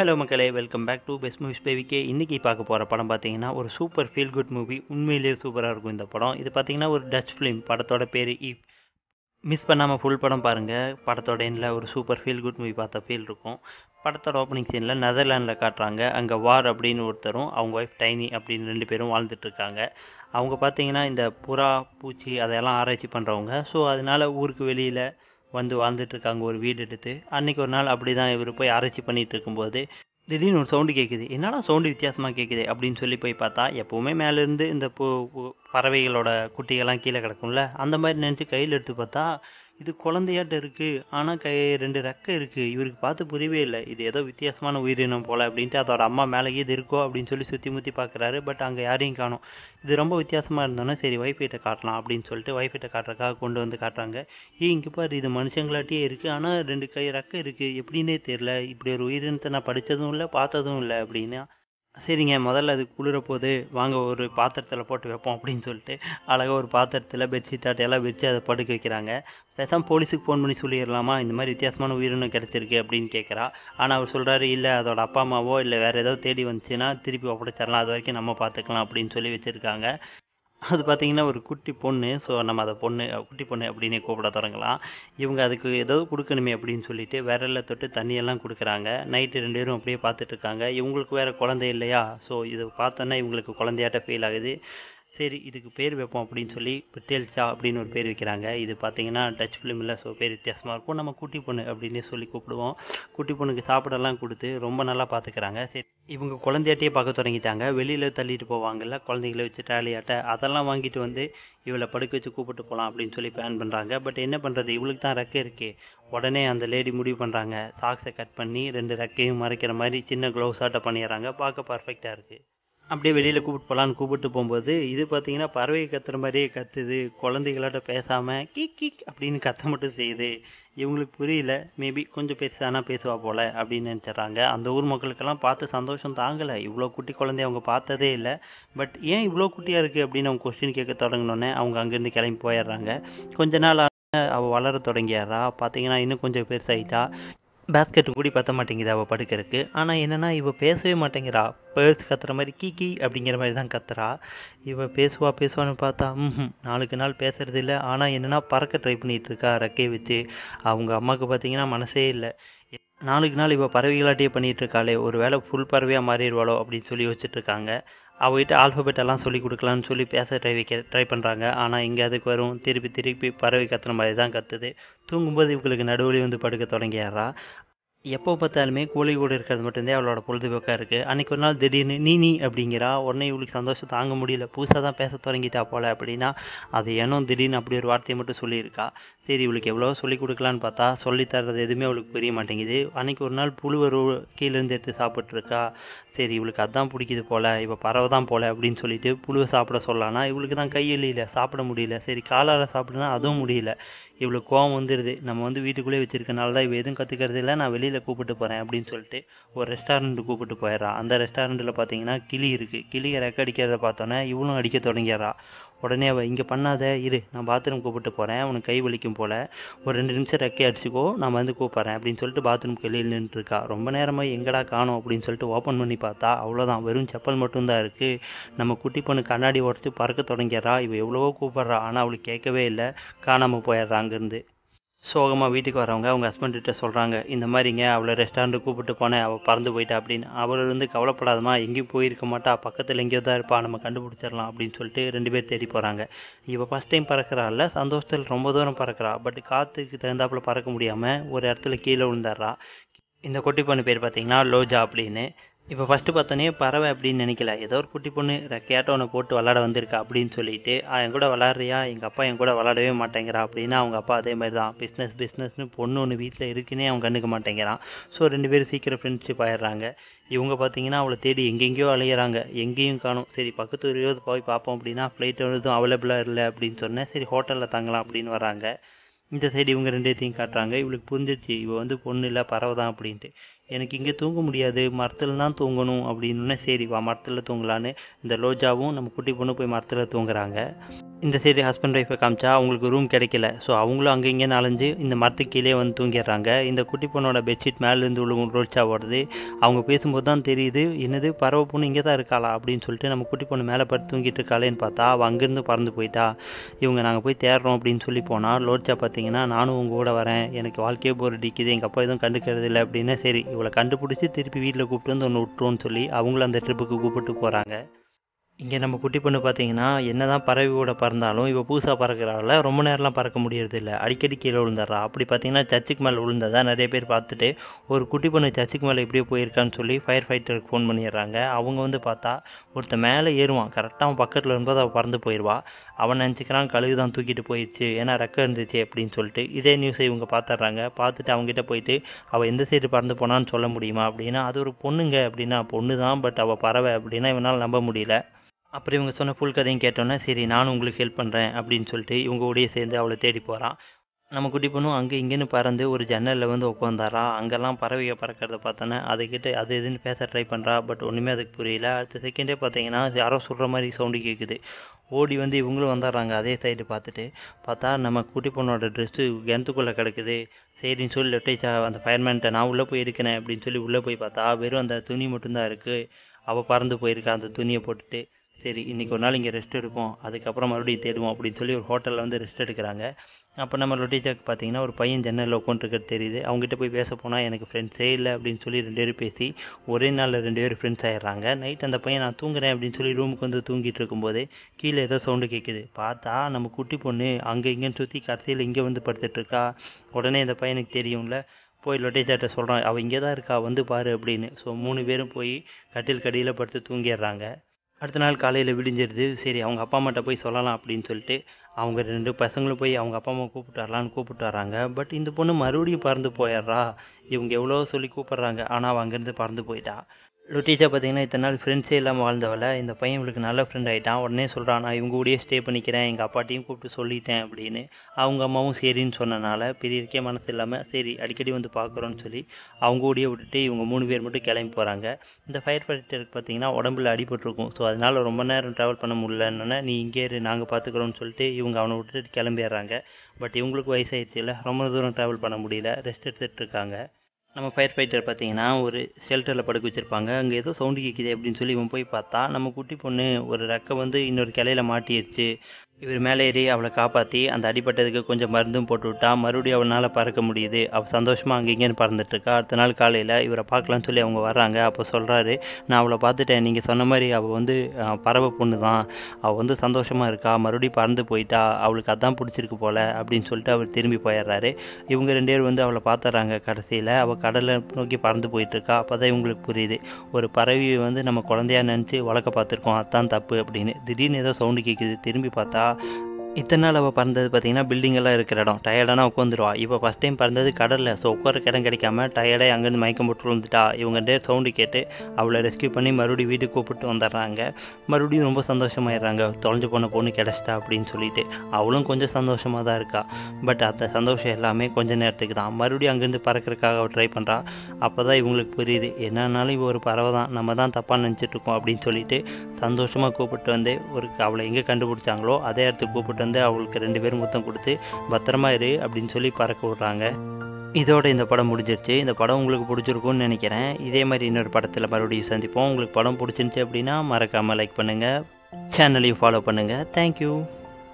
hello மக்களே welcome back to best movies பேவிக்கே இன்றைக்கி பார்க்க போகிற படம் பார்த்தீங்கன்னா ஒரு சூப்பர் ஃபீல் குட் மூவி உண்மையிலேயே சூப்பராக இருக்கும் இந்த படம் இது பார்த்தீங்கன்னா ஒரு டச் ஃபிலிம் படத்தோட பேர் ஈப் மிஸ் பண்ணாமல் ஃபுல் படம் பாருங்கள் படத்தோட எண்ணில் ஒரு சூப்பர் ஃபீல் குட் மூவி பார்த்த ஃபீல் இருக்கும் படத்தோட ஓப்பனிங் சீனில் நெதர்லாண்டில் காட்டுறாங்க அங்கே வார் அப்படின்னு ஒருத்தரும் அவங்க ஒய்ஃப் டைனி அப்படின்னு ரெண்டு பேரும் வாழ்ந்துட்டு இருக்காங்க அவங்க பார்த்தீங்கன்னா இந்த புறா பூச்சி அதையெல்லாம் ஆராய்ச்சி பண்ணுறவங்க ஸோ அதனால ஊருக்கு வெளியில் வந்து வாழ்ந்துட்டு இருக்காங்க ஒரு வீடு எடுத்து அன்னைக்கு ஒரு நாள் அப்படி தான் இவர் போய் ஆராய்ச்சி பண்ணிட்டு இருக்கும்போது திடீர்னு ஒரு சவுண்டு கேட்குது என்னடா சவுண்டு வித்தியாசமாக கேட்குது அப்படின்னு சொல்லி போய் பார்த்தா எப்போவுமே மேலேருந்து இந்த பூ பூ- பறவைகளோட குட்டிகள்லாம் கீழே கிடக்கும்ல அந்த மாதிரி நினச்சி கையில் எடுத்து பார்த்தா இது குழந்தையாட்ட இருக்குது ஆனால் கை ரெண்டு ரெக்கை இருக்குது இவருக்கு பார்த்து புரியவே இல்லை இது ஏதோ வித்தியாசமான உயிரினம் போல் அப்படின்ட்டு அதோட அம்மா மேலே இது இருக்கோ அப்படின்னு சொல்லி சுற்றி முற்றி பார்க்குறாரு பட் அங்கே யாரையும் காணோம் இது ரொம்ப வித்தியாசமாக இருந்தோன்னா சரி வைஃபைட்ட காட்டலாம் அப்படின்னு சொல்லிட்டு வைஃபைட்ட காட்டுறதுக்காக கொண்டு வந்து காட்டுறாங்க ஏய் இங்கே பாரு இது மனுஷங்களாட்டியே இருக்குது ஆனால் ரெண்டு கை ரெக்கை இருக்குது எப்படின்னே தெரில இப்படி ஒரு உயிரினத்தை நான் படித்ததும் இல்லை பார்த்ததும் இல்லை அப்படின்னு சரிங்க முதல்ல அது குளிர போது வாங்க ஒரு பாத்திரத்தில் போட்டு வைப்போம் அப்படின்னு சொல்லிட்டு அழகாக ஒரு பாத்திரத்தில் பெட்ஷீட் எல்லாம் வச்சு அதை படுக்க வைக்கிறாங்க பேசாமல் போலீஸுக்கு ஃபோன் பண்ணி சொல்லிடலாமா இந்த மாதிரி வித்தியாசமான உயிரினம் கிடச்சிருக்கு அப்படின்னு கேட்குறா ஆனால் அவர் சொல்கிறாரு இல்லை அதோட அப்பா அம்மாவோ இல்லை வேறு ஏதோ தேடி வந்துச்சுன்னா திருப்பி ஒப்படைச்சிடலாம் அது வரைக்கும் நம்ம பார்த்துக்கலாம் அப்படின்னு சொல்லி வச்சுருக்காங்க அது பார்த்தீங்கன்னா ஒரு குட்டி பொண்ணு ஸோ நம்ம அதை பொண்ணு குட்டி பொண்ணு அப்படின்னே கூப்பிட தொடங்கலாம் இவங்க அதுக்கு ஏதோ கொடுக்கணுமே அப்படின்னு சொல்லிட்டு விரல்ல தொட்டு தண்ணியெல்லாம் கொடுக்குறாங்க நைட்டு ரெண்டு பேரும் அப்படியே பார்த்துட்டு இருக்காங்க இவங்களுக்கு வேற குழந்தை இல்லையா ஸோ இதை பார்த்தோன்னா இவங்களுக்கு குழந்தையாட்ட ஃபீல் ஆகுது சரி இதுக்கு பேர் வைப்போம் அப்படின்னு சொல்லி பிட்டேல்ச்சா அப்படின்னு ஒரு பேர் வைக்கிறாங்க இது பார்த்தீங்கன்னா டச் ஃபிலிம் இல்லை ஸோ பேர் வித்தியாசமாக இருக்கும் நம்ம குட்டி பொண்ணு அப்படின்னே சொல்லி கூப்பிடுவோம் குட்டி பொண்ணுக்கு சாப்பிடலாம் கொடுத்து ரொம்ப நல்லா பார்த்துக்கிறாங்க சரி இவங்க குழந்தையாட்டியே பார்க்க தொடங்கிட்டாங்க வெளியில் தள்ளிட்டு போவாங்கல்ல குழந்தைகளை வச்சு டாலியாட்ட அதெல்லாம் வாங்கிட்டு வந்து இவளை படுக்க வச்சு கூப்பிட்டு போகலாம் அப்படின்னு சொல்லி பிளான் பண்ணுறாங்க பட் என்ன பண்ணுறது இவளுக்கு தான் ரெக்கை இருக்கே உடனே அந்த லேடி முடிவு பண்ணுறாங்க சாக்ஸை கட் பண்ணி ரெண்டு ரெக்கையும் மறைக்கிற மாதிரி சின்ன க்ளவுஸ் ஆட்ட பண்ணிடுறாங்க பார்க்க பர்ஃபெக்டாக இருக்குது அப்படியே வெளியில் கூப்பிட்டு போகலான்னு கூப்பிட்டு போகும்போது இது பார்த்தீங்கன்னா பறவை கத்துற மாதிரியே கத்துது குழந்தைகளாட்ட பேசாமல் கீக் கீக் அப்படின்னு கத்த மட்டும் செய்யுது இவங்களுக்கு புரியல மேபி கொஞ்சம் பெருசானா பேசுவா போல அப்படின்னு நினச்சிட்றாங்க அந்த ஊர் மக்களுக்கெல்லாம் பார்த்து சந்தோஷம் தாங்கலை இவ்வளோ குட்டி குழந்தைய அவங்க பார்த்ததே இல்லை பட் ஏன் இவ்வளோ குட்டியாக இருக்குது அப்படின்னு அவங்க கொஸ்டின் கேட்க தொடங்கினோன்னே அவங்க அங்கேருந்து கிளம்பி போயிடுறாங்க கொஞ்ச நாள் ஆன அவ வளர தொடங்கிடுறா பார்த்தீங்கன்னா இன்னும் கொஞ்சம் பெருசாயிட்டா பேஸ்கெட்டு கூடி பத்த மாட்டேங்குது அவள் படுக்கிறதுக்கு ஆனால் என்னன்னா இவ பேசவே மாட்டேங்கிறா பேர்ஸ் கத்துற மாதிரி கீ கீ அப்படிங்கிற மாதிரி தான் கத்துறா இவ பேசுவா பேசுவான்னு பார்த்தா ம் நாளுக்கு நாள் பேசுறது இல்லை ஆனால் என்னன்னா பறக்க ட்ரை பண்ணிட்டு இருக்கா ரெக்கையை வச்சு அவங்க அம்மாவுக்கு பார்த்தீங்கன்னா மனசே இல்லை நாளுக்கு நாள் இவ பறவைகளாட்டியே பண்ணிட்டு இருக்காளே ஒரு வேளை ஃபுல் பறவையாக மாறிடுவாளோ அப்படின்னு சொல்லி வச்சுட்டு இருக்காங்க அவகிட்ட ஆல்ஃபபெட் எல்லாம் சொல்லி கொடுக்கலான்னு சொல்லி பேச ட்ரை வைக்க ட்ரை பண்ணுறாங்க ஆனால் இங்கே அதுக்கு வரும் திருப்பி திருப்பி பறவை கத்துற மாதிரி தான் கத்துது தூங்கும்போது இவங்களுக்கு நடுவுலேயே வந்து படுக்க தொடங்கிடுறா எப்போ பார்த்தாலுமே கோழி கூட இருக்கிறது மட்டும்தான் அவளோட பொழுதுபோக்காக இருக்குது அன்னைக்கு ஒரு நாள் திடீர்னு நீ நீ அப்படிங்கிறா உடனே இவளுக்கு சந்தோஷம் தாங்க முடியல புதுசாக தான் பேச தொடங்கிட்டா போல அப்படின்னா அது ஏனோ திடீர்னு அப்படி ஒரு வார்த்தையை மட்டும் சொல்லியிருக்கா சரி இவளுக்கு எவ்வளோ சொல்லி கொடுக்கலான்னு பார்த்தா சொல்லி தர்றது எதுவுமே அவளுக்கு புரிய மாட்டேங்குது அன்னைக்கு ஒரு நாள் புழு ஒரு கீழேருந்து எடுத்து சாப்பிட்ருக்கா சரி இவளுக்கு அதான் பிடிக்குது போல இவ பறவை தான் போல அப்படின்னு சொல்லிட்டு புழுவை சாப்பிட சொல்லலாம்னா இவளுக்கு தான் கை இல்லையில சாப்பிட முடியல சரி காலால் சாப்பிடுனா அதுவும் முடியல இவளுக்கு கோவம் வந்துடுது நம்ம வந்து வீட்டுக்குள்ளே வச்சிருக்கனால தான் இவ எதுவும் கற்றுக்கிறது இல்லை நான் வெளியில் கூப்பிட்டு போகிறேன் அப்படின்னு சொல்லிட்டு ஒரு ரெஸ்டாரண்ட் கூப்பிட்டு போயிடுறான் அந்த ரெஸ்டாரண்ட்டில் பார்த்தீங்கன்னா கிளி இருக்குது கிளியை ரெக்க அடிக்கிறத பார்த்தோன்னே இவளும் அடிக்க தொடங்கிடுறா உடனே அவள் இங்கே பண்ணாத இரு நான் பாத்ரூம் கூப்பிட்டு போகிறேன் உனக்கு கை வலிக்கும் போல் ஒரு ரெண்டு நிமிஷம் ரெக்கை அடிச்சுக்கோ நான் வந்து கூப்பிட்றேன் அப்படின்னு சொல்லிட்டு பாத்ரூம் வெளியில் நின்றுருக்கா ரொம்ப நேரமாக எங்கடா காணோம் அப்படின்னு சொல்லிட்டு ஓப்பன் பண்ணி பார்த்தா அவ்வளோதான் வெறும் செப்பல் மட்டும்தான் இருக்குது நம்ம குட்டி பொண்ணு கண்ணாடி உடச்சி பறக்க தொடங்கிடுறா இவ எவ்வளவோ கூப்பிட்றா ஆனால் அவளுக்கு கேட்கவே இல்லை காணாமல் போயிடுறா அங்கேருந்து சோகமாக வீட்டுக்கு வரவங்க அவங்க ஹஸ்பண்ட்கிட்ட சொல்கிறாங்க இந்த மாதிரிங்க அவளை ரெஸ்டாரண்ட்டு கூப்பிட்டு போனேன் அவள் பறந்து போயிட்டா அப்படின்னு அவள் வந்து கவலைப்படாதமா எங்கேயும் போயிருக்க மாட்டா பக்கத்தில் எங்கேயோ தான் இருப்பா நம்ம கண்டுபிடிச்சிடலாம் அப்படின்னு சொல்லிட்டு ரெண்டு பேர் தேடி போகிறாங்க இவள் ஃபஸ்ட் டைம் பறக்கிறாள்ல சந்தோஷத்தில் ரொம்ப தூரம் பறக்கிறா பட் காற்றுக்கு தகுந்தாப்புல பறக்க முடியாமல் ஒரு இடத்துல கீழே விழுந்துடுறா இந்த குட்டி பொண்ணு பேர் பார்த்தீங்கன்னா லோஜா அப்படின்னு இப்போ ஃபஸ்ட்டு பார்த்தோன்னே பறவை அப்படின்னு நினைக்கல ஏதோ ஒரு குட்டி பொண்ணு ரெக்கையாட்டம் ஒன்று போட்டு விளாட வந்திருக்கா அப்படின்னு சொல்லிட்டு "ஆ, என் கூட விளாட்றியா எங்கள் அப்பா என் கூட விளாடவே மாட்டேங்கிறா அப்படின்னா அவங்க அப்பா அதே மாதிரி தான் பிஸ்னஸ் பிஸ்னஸ்னு பொண்ணு ஒன்று வீட்டில் இருக்குன்னே அவன் கண்டுக்க மாட்டேங்கிறான் ஸோ ரெண்டு பேரும் சீக்கிரம் ஃப்ரெண்ட்ஷிப் ஆயிடுறாங்க இவங்க பார்த்தீங்கன்னா அவளை தேடி எங்கெங்கேயோ அலையிறாங்க எங்கேயும் காணும் சரி பக்கத்து ஊரையாவது போய் பார்ப்போம் அப்படின்னா ஃப்ளைட் எதுவும் அவைலபிளாக இல்லை அப்படின்னு சொன்னேன் சரி ஹோட்டலில் தங்கலாம் அப்படின்னு வராங்க இந்த சைடு இவங்க ரெண்டு பேர்த்தையும் காட்டுறாங்க இவளுக்கு புரிஞ்சிருச்சு இவ வந்து பொண்ணு இல்லை பறவை தான் அப்படின்ட்டு எனக்கு இங்கே தூங்க முடியாது மரத்தில் தான் தூங்கணும் அப்படின்னு சரி வா மரத்தில் தூங்கலான்னு இந்த லோஜாவும் நம்ம குட்டி பொண்ணு போய் மரத்தில் தூங்குறாங்க இந்த சைடு ஹஸ்பண்ட் ஒய்ஃபை காமிச்சா அவங்களுக்கு ரூம் கிடைக்கல ஸோ அவங்களும் அங்கே இங்கே நாலஞ்சு இந்த மரத்துக்கு கீழே வந்து தூங்கிடுறாங்க இந்த குட்டி பொண்ணோட பெட்ஷீட் மேலேருந்து விழுகும் ரோல்ச்சா ஓடுது அவங்க பேசும்போது தான் தெரியுது என்னது பறவை பொண்ணு இங்கே தான் இருக்காளா அப்படின்னு சொல்லிட்டு நம்ம குட்டி பொண்ணு மேலே படுத்து தூங்கிட்டு இருக்காளேன்னு பார்த்தா அவள் அங்கேருந்து பறந்து போயிட்டா இவங்க நாங்கள் போய் தேடுறோம் அப்படின்னு சொல்லி போனால் லோட்சா பார்த்தீங்கன்னா நானும் உங்கள் கூட வரேன் எனக்கு வாழ்க்கையே போர் அடிக்குது எங்கள் அப்பா எதுவும் கண்டுக்கிறது இல்லை அப்படின்னு சரி இவளை கண்டுபிடிச்சி திருப்பி வீட்டில் கூப்பிட்டு வந்து ஒன்று விட்டுருவோன்னு சொல்லி அவங்களும் அந்த ட்ரிப்புக்கு கூப்பிட்டு போகிறாங்க இங்கே நம்ம குட்டி பொண்ணு பார்த்தீங்கன்னா என்ன தான் பறவையோட பறந்தாலும் இவள் புதுசாக பறக்கிறனால ரொம்ப நேரம்லாம் பறக்க முடியறது இல்லை அடிக்கடி கீழே விழுந்துடுறா அப்படி பார்த்தீங்கன்னா சர்ச்சுக்கு மேலே விழுந்ததா நிறைய பேர் பார்த்துட்டு ஒரு குட்டி பொண்ணு சர்ச்சுக்கு மேலே எப்படியோ போயிருக்கான்னு சொல்லி ஃபயர் ஃபைட்டருக்கு ஃபோன் பண்ணிடுறாங்க அவங்க வந்து பார்த்தா ஒருத்தன் மேலே ஏறுவான் கரெக்டாக அவன் பக்கத்தில் இருக்கும்போது அவள் பறந்து போயிடுவா அவன் நினச்சிக்கிறான் கழுகு தான் தூக்கிட்டு போயிடுச்சு ஏன்னா ரெக்க இருந்துச்சு அப்படின்னு சொல்லிட்டு இதே நியூஸை இவங்க பார்த்துட்றாங்க பார்த்துட்டு அவங்ககிட்ட போயிட்டு அவள் எந்த சைடு பறந்து போனான்னு சொல்ல முடியுமா அப்படின்னா அது ஒரு பொண்ணுங்க அப்படின்னா பொண்ணு தான் பட் அவள் பறவை அப்படின்னா இவனால் நம்ப முடியல அப்புறம் இவங்க சொன்ன ஃபுல் கதையும் கேட்டோன்னே சரி நானும் உங்களுக்கு ஹெல்ப் பண்ணுறேன் அப்படின்னு சொல்லிட்டு இவங்க கூடயே சேர்ந்து அவளை தேடி போகிறான் நம்ம குட்டி பொண்ணும் அங்கே இங்கேன்னு பறந்து ஒரு ஜன்னலில் வந்து உட்காந்தாரா அங்கெல்லாம் பறவையை பறக்கிறத பார்த்தோன்னே அதுக்கிட்ட அது இதுன்னு பேச ட்ரை பண்ணுறா பட் ஒன்றுமே அதுக்கு புரியல அடுத்த செகண்டே பார்த்தீங்கன்னா யாரோ சொல்கிற மாதிரி சவுண்டு கேட்குது ஓடி வந்து இவங்களும் வந்துடுறாங்க அதே சைடு பார்த்துட்டு பார்த்தா நம்ம குட்டி பொண்ணோட ட்ரெஸ்ஸு கிணத்துக்குள்ளே கிடக்குது சரின்னு சொல்லி லெஃப்டேஜா அந்த ஃபயர்மேன்ட்ட நான் உள்ளே போய் இருக்கிறேன் அப்படின்னு சொல்லி உள்ளே போய் பார்த்தா வெறும் அந்த துணி மட்டும்தான் இருக்குது அவள் பறந்து போயிருக்கா அந்த துணியை போட்டுட்டு சரி இன்றைக்கி ஒரு நாள் இங்கே ரெஸ்ட் எடுப்போம் அதுக்கப்புறம் மறுபடியும் தேடுவோம் அப்படின்னு சொல்லி ஒரு ஹோட்டலில் வந்து ரெஸ்ட் எடுக்கிறாங்க அப்போ நம்ம லொட்டிஜாக்கு பார்த்தீங்கன்னா ஒரு பையன் ஜன்னலில் உட்காந்துருக்கிறது தெரியுது அவங்ககிட்ட போய் பேச போனால் எனக்கு ஃப்ரெண்ட்ஸே இல்லை அப்படின்னு சொல்லி ரெண்டு பேரும் பேசி ஒரே நாளில் ரெண்டு பேரும் ஃப்ரெண்ட்ஸ் ஆயிடுறாங்க நைட் அந்த பையன் நான் தூங்குறேன் அப்படின்னு சொல்லி ரூமுக்கு வந்து தூங்கிட்டு இருக்கும்போது கீழே ஏதோ சவுண்டு கேட்குது பார்த்தா நம்ம குட்டி பொண்ணு அங்கே இங்கேன்னு சுற்றி கடைசியில் இங்கே வந்து படுத்துட்ருக்கா உடனே இந்த பையனுக்கு தெரியும்ல போய் லொட்டேஜாட்ட சொல்கிறான் அவள் இங்கே தான் இருக்கா வந்து பாரு அப்படின்னு ஸோ மூணு பேரும் போய் கட்டில் கடியில் படுத்து தூங்கிடுறாங்க அடுத்த நாள் காலையில் விடிஞ்சிருது சரி அவங்க அப்பா அம்மாட்ட போய் சொல்லலாம் அப்படின்னு சொல்லிட்டு அவங்க ரெண்டு பசங்களும் போய் அவங்க அப்பா அம்மா கூப்பிட்டு வரலான்னு கூப்பிட்டு வராங்க பட் இந்த பொண்ணு மறுபடியும் பறந்து போயிடுறா இவங்க எவ்வளோ சொல்லி கூப்பிட்றாங்க ஆனால் அவள் அங்கேருந்து பறந்து போயிட்டா லொட்டீச்சா பார்த்தீங்கன்னா இத்தனை நாள் ஃப்ரெண்ட்ஸே இல்லாமல் வாழ்ந்தவள இந்த பையன் இவளுக்கு நல்ல ஃப்ரெண்ட் ஆகிட்டான் உடனே சொல்கிறான் நான் இவங்க கூடயே ஸ்டே பண்ணிக்கிறேன் எங்கள் அப்பாட்டையும் கூப்பிட்டு சொல்லிட்டேன் அப்படின்னு அவங்க அம்மாவும் சரின்னு சொன்னனால பிரியருக்கே மனசு இல்லாமல் சரி அடிக்கடி வந்து பார்க்குறோன்னு சொல்லி அவங்க கூடயே விட்டுட்டு இவங்க மூணு பேர் மட்டும் கிளம்பி போகிறாங்க இந்த ஃபயர் ஃபைட்டருக்கு பார்த்தீங்கன்னா உடம்புல அடிபட்டிருக்கும் ஸோ அதனால் ரொம்ப நேரம் ட்ராவல் பண்ண முடியலன்னு நீ இங்கே இரு நாங்கள் பார்த்துக்குறோன்னு சொல்லிட்டு இவங்க அவனை விட்டுட்டு கிளம்பிடுறாங்க பட் இவங்களுக்கு வயசாயிடுச்சு இல்லை ரொம்ப தூரம் ட்ராவல் பண்ண முடியல ரெஸ்ட் எடுத்துகிட்டு இருக்காங்க நம்ம ஃபயர் ஃபைட்டர் பார்த்தீங்கன்னா ஒரு ஷெல்டரில் படுக்க வச்சுருப்பாங்க அங்கே ஏதோ சவுண்டு கேட்குது அப்படின்னு சொல்லி இவன் போய் பார்த்தா நம்ம குட்டி பொண்ணு ஒரு ரெக்கை வந்து இன்னொரு கிளையில மாட்டிடுச்சு இவர் மேலே ஏறி அவளை காப்பாற்றி அந்த அடிபட்டதுக்கு கொஞ்சம் மருந்தும் போட்டு விட்டா மறுபடியும் அவனால் பறக்க முடியுது அவள் சந்தோஷமாக அங்கே இங்கேன்னு பறந்துட்டுருக்கா அடுத்த நாள் காலையில் இவரை பார்க்கலான்னு சொல்லி அவங்க வர்றாங்க அப்போ சொல்கிறாரு நான் அவளை பார்த்துட்டேன் நீங்கள் சொன்ன மாதிரி அவள் வந்து அஹ், பறவை பொண்ணு தான் அவள் வந்து சந்தோஷமாக இருக்கா மறுபடியும் பறந்து போயிட்டா அவளுக்கு அதான் பிடிச்சிருக்கு போல அப்படின்னு சொல்லிட்டு அவர் திரும்பி போயிடுறாரு இவங்க ரெண்டு பேரும் வந்து அவளை பார்த்துறாங்க கடைசியில் அவள் கடலை நோக்கி பறந்து போயிட்டுருக்கா அப்போ தான் இவங்களுக்கு புரியுது ஒரு பறவையை வந்து நம்ம குழந்தையா நினச்சி வளர்க்க பார்த்துருக்கோம் அதான் தப்பு அப்படின்னு திடீர்னு ஏதோ சவுண்டு கேட்குது திரும்பி பார்த்தா இத்தனை நாள் அவள் பறந்தது பார்த்தீங்கன்னா building எல்லாம் இருக்கிற இடம் டயர்டானா உட்காந்துருவா இப்போ ஃபஸ்ட் டைம் பறந்தது கடலில் ஸோ உட்கார இடம் கிடைக்காம டயர்டாக அங்கேருந்து மயக்கம் போட்டு விழுந்துட்டா இவங்க டே சவுண்டு கேட்டு அவளை ரெஸ்க்யூ பண்ணி மறுபடியும் வீட்டுக்கு கூப்பிட்டு வந்துடுறாங்க மறுபடியும் ரொம்ப சந்தோஷமாயிடுறாங்க தொலைஞ்சு போன பொண்ணு கிடச்சிட்டா அப்படின்னு சொல்லிட்டு அவளும் கொஞ்சம் சந்தோஷமாக தான் இருக்கா பட் அந்த சந்தோஷம் எல்லாமே கொஞ்ச நேரத்துக்கு தான் மறுபடியும் அங்கேருந்து பறக்கிறதுக்காக அவள் ட்ரை பண்ணுறா அப்போ தான் இவங்களுக்கு புரியுது என்னன்னாலும் இவ ஒரு பறவை தான் நம்ம தான் தப்பாக நினச்சிட்டு இருக்கோம் அப்படின்னு சொல்லிட்டு சந்தோஷமாக கூப்பிட்டு வந்து ஒரு அவளை எங்கே கண்டுபிடிச்சாங்களோ அதே இடத்துக்கு கூப்பிட்டு வந்து அவளுக்கு ரெண்டு பேரும் முத்தம் கொடுத்து பத்திரமா இரு அப்படின்னு சொல்லி பறக்க விட்றாங்க இதோட இந்த படம் முடிஞ்சிருச்சு இந்த படம் உங்களுக்கு பிடிச்சிருக்கும்னு நினைக்கிறேன் இதே மாதிரி இன்னொரு படத்தில் மறுபடியும் சந்திப்போம் உங்களுக்கு படம் பிடிச்சிருந்துச்சி அப்படின்னா மறக்காமல் லைக் பண்ணுங்கள் சேனலையும் ஃபாலோ பண்ணுங்கள் தேங்க்யூ